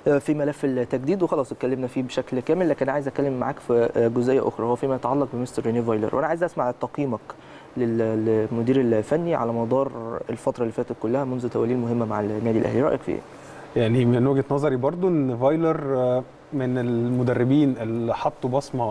في ملف التجديد وخلاص اتكلمنا فيه بشكل كامل لكن عايز اتكلم معاك في جزئيه اخرى هو فيما يتعلق بمستر ريني فايلر وانا عايز اسمع تقييمك للمدير الفني على مدار الفتره اللي فاتت كلها منذ توليه المهمه مع النادي الاهلي رايك في ايه يعني من وجهه نظري برضو ان فايلر من المدربين اللي حطوا بصمه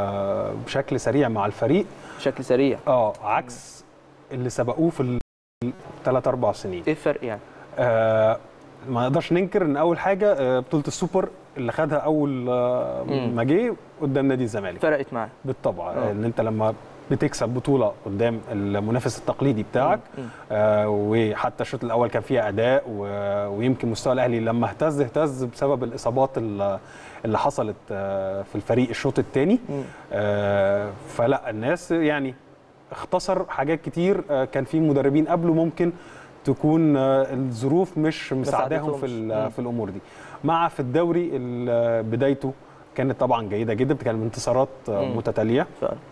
بشكل سريع مع الفريق بشكل سريع اه عكس اللي سبقوه في الثلاث اربع سنين ايه الفرق يعني آه ما نقدرش ننكر ان اول حاجه آه بطوله السوبر اللي خدها اول آه ما جه قدام نادي الزمالك فرقت معاه بالطبع آه. ان انت لما بتكسب بطوله قدام المنافس التقليدي بتاعك آه وحتى الشوط الاول كان فيها اداء ويمكن مستوى الاهلي لما اهتز اهتز بسبب الاصابات اللي حصلت آه في الفريق الشوط الثاني آه فلا الناس يعني اختصر حاجات كتير آه كان في مدربين قبله ممكن تكون الظروف مش مساعداهم في في الامور دي مع في الدوري بدايته كانت طبعا جيده جدا كان انتصارات متتاليه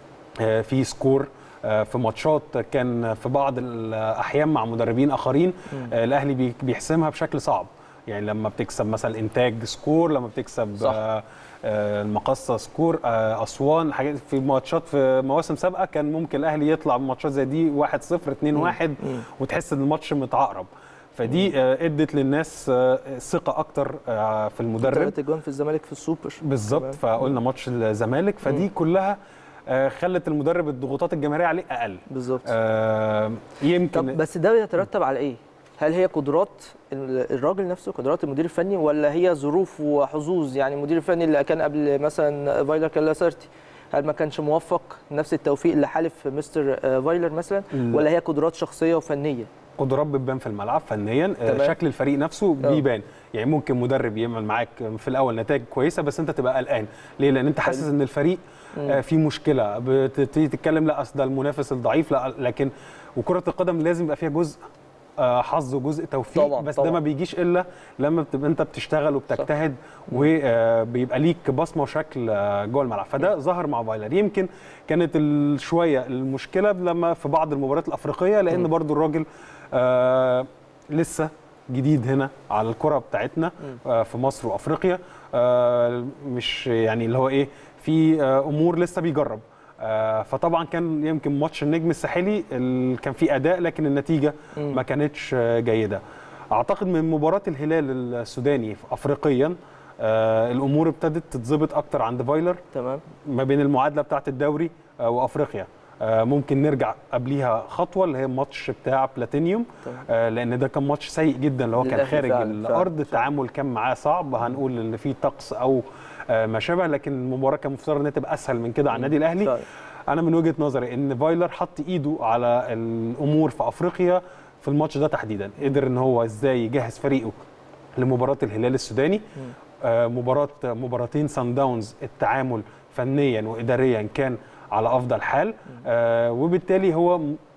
في سكور في ماتشات كان في بعض الاحيان مع مدربين اخرين الاهلي بيحسمها بشكل صعب يعني لما بتكسب مثلا انتاج سكور لما بتكسب صح. المقصه سكور اسوان حاجات في ماتشات في مواسم سابقه كان ممكن الاهلي يطلع بماتشات زي دي 1 0 2 1 وتحس ان الماتش متعقرب فدي ادت للناس ثقه اكتر في المدرب ثلاث اجوان في الزمالك في السوبر بالظبط فقلنا ماتش الزمالك فدي كلها خلت المدرب الضغوطات الجماهيريه عليه اقل بالظبط آه يمكن طب بس ده يترتب على ايه؟ هل هي قدرات الراجل نفسه قدرات المدير الفني ولا هي ظروف وحظوظ يعني المدير الفني اللي كان قبل مثلا فايلر كان لاسارتي هل ما كانش موفق نفس التوفيق اللي حالف مستر فايلر مثلا ولا هي قدرات شخصيه وفنيه قدرات بتبان في الملعب فنيا تمام. شكل الفريق نفسه بيبان يعني ممكن مدرب يعمل معاك في الاول نتائج كويسه بس انت تبقى قلقان ليه لان انت حاسس ان الفريق آه في مشكله بتبتدي تتكلم لا اصل ده المنافس الضعيف لا لكن وكره القدم لازم يبقى فيها جزء حظ وجزء توفيق طبعًا بس طبعًا. ده ما بيجيش الا لما بتبقى انت بتشتغل وبتجتهد وبيبقى ليك بصمه وشكل جوه الملعب فده ظهر مع فايلر يمكن كانت شويه المشكله لما في بعض المباريات الافريقيه لان برضو الراجل آه لسه جديد هنا على الكره بتاعتنا آه في مصر وافريقيا آه مش يعني اللي هو ايه في آه امور لسه بيجرب آه فطبعا كان يمكن ماتش النجم الساحلي كان فيه اداء لكن النتيجه ما كانتش جيده اعتقد من مباراه الهلال السوداني افريقيا آه الامور ابتدت تتظبط اكتر عند فايلر تمام ما بين المعادله بتاعه الدوري آه وافريقيا آه ممكن نرجع قبليها خطوه اللي هي الماتش بتاع بلاتينيوم آه لان ده كان ماتش سيء جدا اللي هو كان خارج فعلا الارض فعلا التعامل كان معاه صعب هنقول ان في طقس او آه ما شابه لكن المباراه كان مفترض انها تبقى اسهل من كده على النادي الاهلي فعلا. انا من وجهه نظري ان فايلر حط ايده على الامور في افريقيا في الماتش ده تحديدا قدر ان هو ازاي يجهز فريقه لمباراه الهلال السوداني آه مباراه مباراتين سان داونز التعامل فنيا واداريا كان على افضل حال آه وبالتالي هو